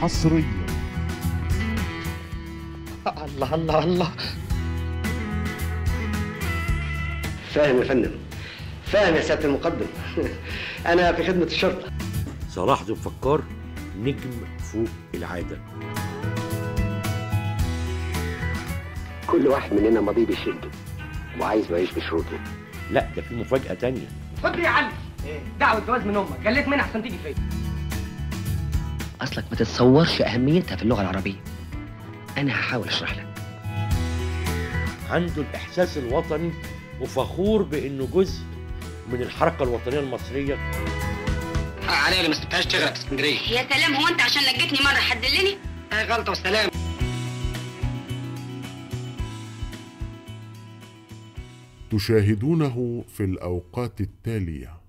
حصريا الله الله الله فاهم يا فندم فاهم يا سياده المقدم انا في خدمه الشرطه صلاح ذو الفكار نجم فوق العاده كل واحد مننا ماضيه بيشده وعايز يعيش بشروطه لا ده في مفاجاه تانية خد دي يا علي دعوه جواز من امك جليت منها احسن تيجي فيا اصلك ما تتصورش اهميتها في اللغه العربيه انا هحاول اشرح لك عنده الاحساس الوطني وفخور بانه جزء من الحركه الوطنيه المصريه علي اللي ما سبتهاش تغرق في اسكندريه يا سلام هو انت عشان نجيتني مره حدلني اي غلطه والسلام تشاهدونه في الأوقات التالية